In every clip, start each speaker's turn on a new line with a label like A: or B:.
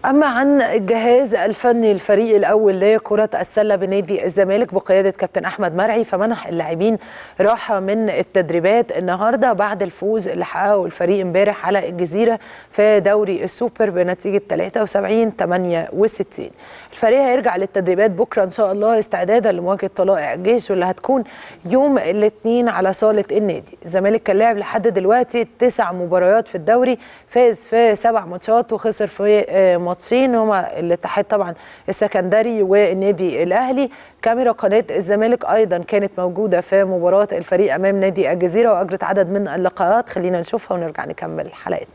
A: أما عن الجهاز الفني الفريق الأول لكرة السلة بنادي الزمالك بقيادة كابتن أحمد مرعي فمنح اللاعبين راحة من التدريبات النهاردة بعد الفوز اللي حققه الفريق امبارح على الجزيرة في دوري السوبر بنتيجة 73 68 الفريق هيرجع للتدريبات بكرة إن شاء الله استعدادا لمواجهة طلائع الجيش واللي هتكون يوم الاثنين على صالة النادي الزمالك كان لعب لحد دلوقتي تسع مباريات في الدوري فاز في سبع ماتشات وخسر في ماتشين هما الاتحاد طبعا السكندري والنادي الاهلي كاميرا قناه الزمالك ايضا كانت موجوده في مباراه الفريق امام نادي الجزيره واجرت عدد من اللقاءات خلينا نشوفها ونرجع نكمل حلقتنا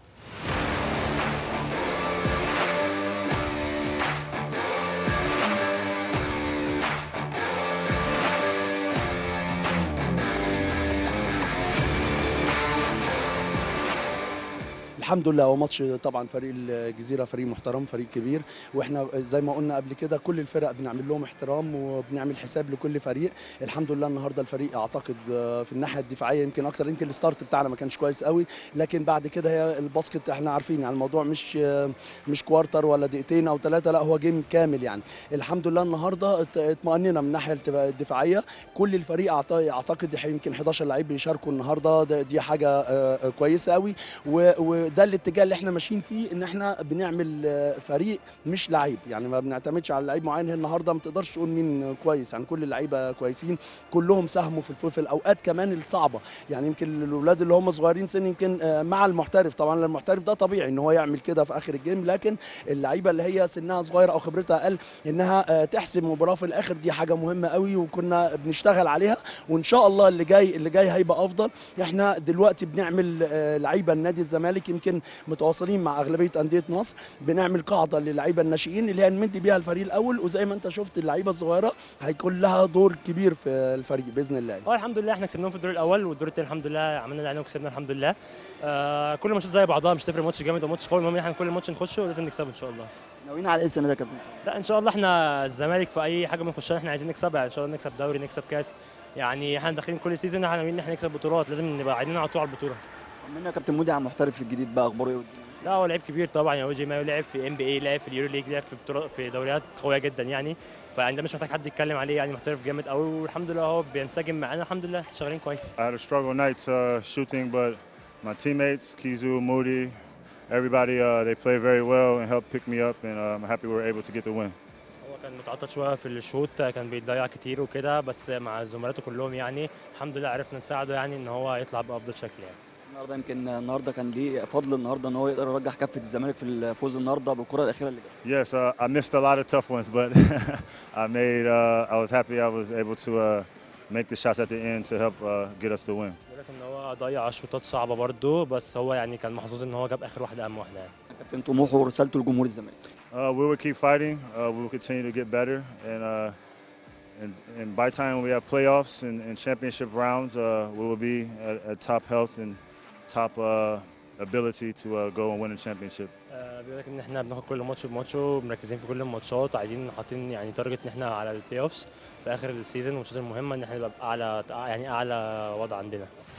B: الحمد لله هو ماتش طبعا فريق الجزيره فريق محترم فريق كبير واحنا زي ما قلنا قبل كده كل الفرق بنعمل لهم احترام وبنعمل حساب لكل فريق الحمد لله النهارده الفريق اعتقد في الناحيه الدفاعيه يمكن اكتر يمكن الستارت بتاعنا ما كانش كويس قوي لكن بعد كده هي الباسكت احنا عارفين يعني الموضوع مش مش كوارتر ولا دقيقتين او ثلاثه لا هو جيم كامل يعني الحمد لله النهارده اطمئننا من الناحيه الدفاعيه كل الفريق اعتقد يمكن 11 لعيب بيشاركوا النهارده دي حاجه كويسه قوي و ده الاتجاه اللي احنا ماشيين فيه ان احنا بنعمل فريق مش لعيب يعني ما بنعتمدش على لعيب معين النهارده ما تقدرش تقول مين كويس يعني كل اللعيبه كويسين كلهم ساهموا في في الاوقات كمان الصعبه يعني يمكن الاولاد اللي هم صغيرين سن يمكن مع المحترف طبعا المحترف ده طبيعي ان هو يعمل كده في اخر الجيم لكن اللعيبه اللي هي سنها صغيره او خبرتها اقل انها تحسم مباراه في الاخر دي حاجه مهمه قوي وكنا بنشتغل عليها وان شاء الله اللي جاي اللي جاي هيبقى افضل احنا دلوقتي بنعمل لعيبه النادي الزمالك يمكن متواصلين مع اغلبيه انديه مصر بنعمل قاعده للعيبه الناشئين اللي هنمد بيها الفريق الاول وزي ما انت شفت اللعيبه الصغيره هيكون لها دور كبير في الفريق باذن الله
C: هو الحمد لله احنا كسبناهم في الدور الاول والدور الثاني الحمد لله عملنا اللي علينا وكسبنا الحمد لله آه كل ماتشات زي بعضها مش تفرق ماتش جامد وماتش قوي المهم احنا كل ماتش نخشه ولازم نكسبه ان شاء الله
D: ناويين على ايه السنه ده يا كابتن
C: لا ان شاء الله احنا الزمالك في اي حاجه بنخشها احنا عايزين نكسبها ان شاء الله نكسب دوري نكسب كاس يعني احنا داخلين كل سيزون احنا ناويين ان احنا نكسب بطولات لازم نبقى عايزين على طول على البطوله
D: طمنا يا كابتن مودي على المحترف الجديد بقى اخباره ايه
C: لا هو لعيب كبير طبعا يعني اوجي مايو لعب في ام بي اي لعب في اليورو ليج لعب في بطولات في دوريات قويه جدا يعني فيعني ده مش محتاج حد يتكلم عليه يعني محترف جامد قوي والحمد لله هو بينسجم معانا الحمد لله شغالين كويس
E: I had a struggle night uh, shooting but my teammates Kizu Moody everybody uh, they played very well and helped pick me up and uh, I'm happy we were able to get the win
C: هو كان متعطل شويه في الشوط كان بيضيع كتير وكده بس مع زملاته كلهم يعني الحمد لله عرفنا نساعده يعني ان هو يطلع بافضل شكل يعني
D: النهارده يمكن النهارده كان ليه فضل النهارده ان هو يقدر يرجح كفه الزمالك في الفوز النهارده بالكره الاخيره اللي جت.
E: Yes, uh, I missed a lot of tough ones, but I made. Uh, I was happy I was able to uh, make the shots at the end to help uh, get us the win.
C: لكن ان هو ضيع شوطات صعبه برده بس هو يعني كان محظوظ ان هو جاب اخر واحده اهم واحده يعني.
D: كابتن طموحه ورسالته لجمهور الزمالك.
E: Uh, we will keep fighting. Uh, we will continue to get better, and uh, and, and by the time we have playoffs and, and championship rounds, uh, we will be at, at top health and top uh, ability to uh, go and win a championship.
C: آه، بيقول لك ان احنا بناخد كل ماتش بماتشه مركزين في كل الماتشات عايزين حاطين يعني تارجت ان احنا على البلاي اوفس في اخر السيزون والماتشات المهمه ان احنا نبقى باعلى يعني اعلى وضع عندنا